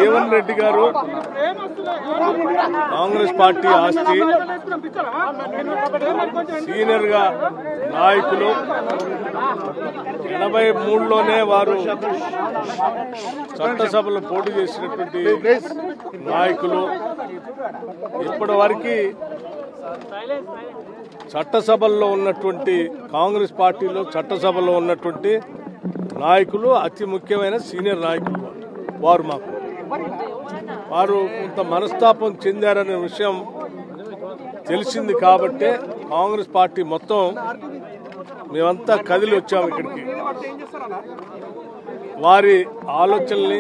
జీవన్ రెడ్డి గారు కాంగ్రెస్ పార్టీ ఆస్తి సీనియర్ గా నాయకులు ఎనభై మూడులోనే వారు చట్టసభలో పోటీ చేసినటువంటి నాయకులు ఇప్పటి వరకు చట్టసభల్లో ఉన్నటువంటి కాంగ్రెస్ పార్టీలో చట్టసభలో ఉన్నటువంటి నాయకులు అతి ముఖ్యమైన సీనియర్ నాయకులు వారు మాకు వారు కొంత మనస్తాపం చెందారనే విషయం తెలిసింది కాబట్టే కాంగ్రెస్ పార్టీ మొత్తం మేమంతా కదిలి వచ్చాము ఇక్కడికి వారి ఆలోచనల్ని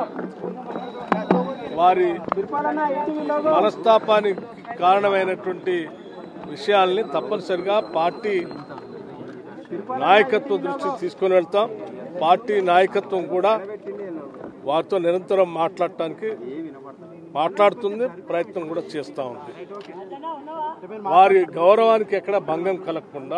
వారి మనస్తాపానికి కారణమైనటువంటి విషయాల్ని తప్పనిసరిగా పార్టీ నాయకత్వం దృష్టికి తీసుకొని వెళ్తాం పార్టీ నాయకత్వం కూడా వారితో నిరంతరం మాట్లాడటానికి మాట్లాడుతుంది ప్రయత్నం కూడా చేస్తూ ఉంది వారి గౌరవానికి ఎక్కడ భంగం కలగకుండా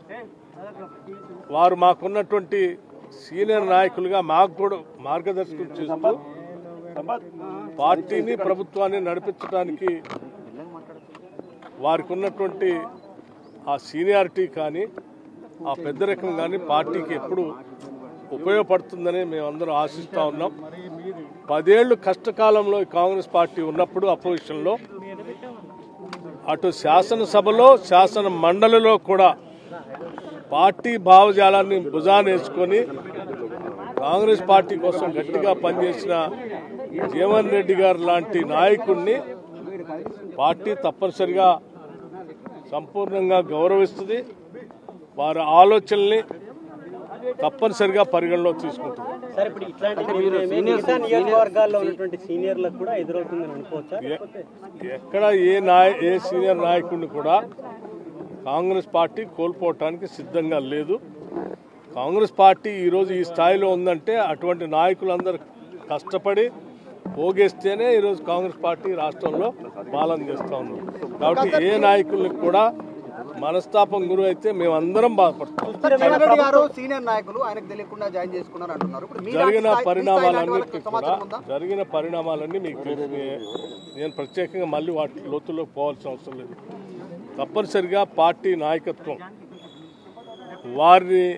వారు మాకున్నటువంటి సీనియర్ నాయకులుగా మాకు కూడా మార్గదర్శకం చేస్తూ పార్టీని ప్రభుత్వాన్ని నడిపించడానికి వారికి ఉన్నటువంటి ఆ సీనియారిటీ కానీ ఆ పెద్దరికం కానీ పార్టీకి ఎప్పుడు ఉపయోగపడుతుందని మేమందరం ఆశిస్తూ ఉన్నాం పదేళ్లు కష్టకాలంలో ఈ కాంగ్రెస్ పార్టీ ఉన్నప్పుడు అపోజిషన్లో అటు శాసనసభలో శాసన మండలిలో కూడా పార్టీ భావజాలాన్ని భుజానేసుకొని కాంగ్రెస్ పార్టీ కోసం గట్టిగా పనిచేసిన జీవన్ రెడ్డి గారు లాంటి నాయకుడిని పార్టీ తప్పనిసరిగా సంపూర్ణంగా గౌరవిస్తుంది వారి ఆలోచనల్ని తప్పనిసరిగా పరిగణలో తీసుకుంటుంది సార్ ఇప్పుడు ఇట్లాంటి నిర్ణయమే మిగతా నియోజకవర్గాల్లో ఉన్నటువంటి సీనియర్లకు కూడా ఎదురవుతుందని అనుకోవచ్చా ఎ- ఎక్కడ ఏ నాయ ఏ సీనియర్ నాయకుడిని కూడా కాంగ్రెస్ పార్టీ కోల్పోవటానికి సిద్ధంగా లేదు కాంగ్రెస్ పార్టీ ఈరోజు ఈ స్థాయిలో ఉందంటే అటువంటి నాయకులందరూ కష్టపడి పోగేస్తేనే ఈరోజు కాంగ్రెస్ పార్టీ రాష్ట్రంలో పాలన చేస్తూ ఉంది కాబట్టి ఏ నాయకులకు కూడా మనస్తాపం గురి అయితే మేమందరం బాధపడతాం జగన్ రెడ్డి గారు సీనియర్ నాయకులు ఆయనకు తెలియకుండా జాయిన్ చేసుకున్నారు అంటున్నారు ఇప్పుడు మీ జరిగిన లాంటి స్థాయి- మీ స్థాయి నాయకుల పరిణామాలన్నిటికీ కూడా సమాచారం ఉందా జరిగిన పరిణామాలన్నీ మీకు తెలిసి నేను ప్రత్యేకంగా మళ్ళీ వాటి లోతుల్లోకి పోవాల్సిన అవసరం లేదు తప్పనిసరిగా పార్టీ నాయకత్వం వారిని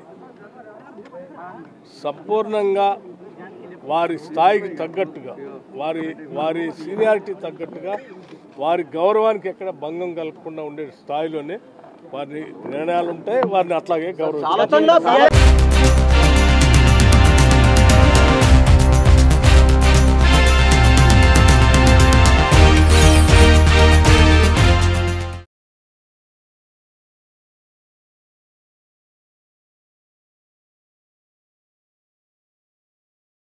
సంపూర్ణంగా వారి స్థాయికి తగ్గట్టుగా వారి వారి సీనియారిటీ తగ్గట్టుగా వారి గౌరవానికి ఎక్కడ భంగం కలగకుండా ఉండే స్థాయిలోనే వారి నిర్ణయాలు ఉంటాయి వారిని అట్లాగే గౌరవించాలి గతంలో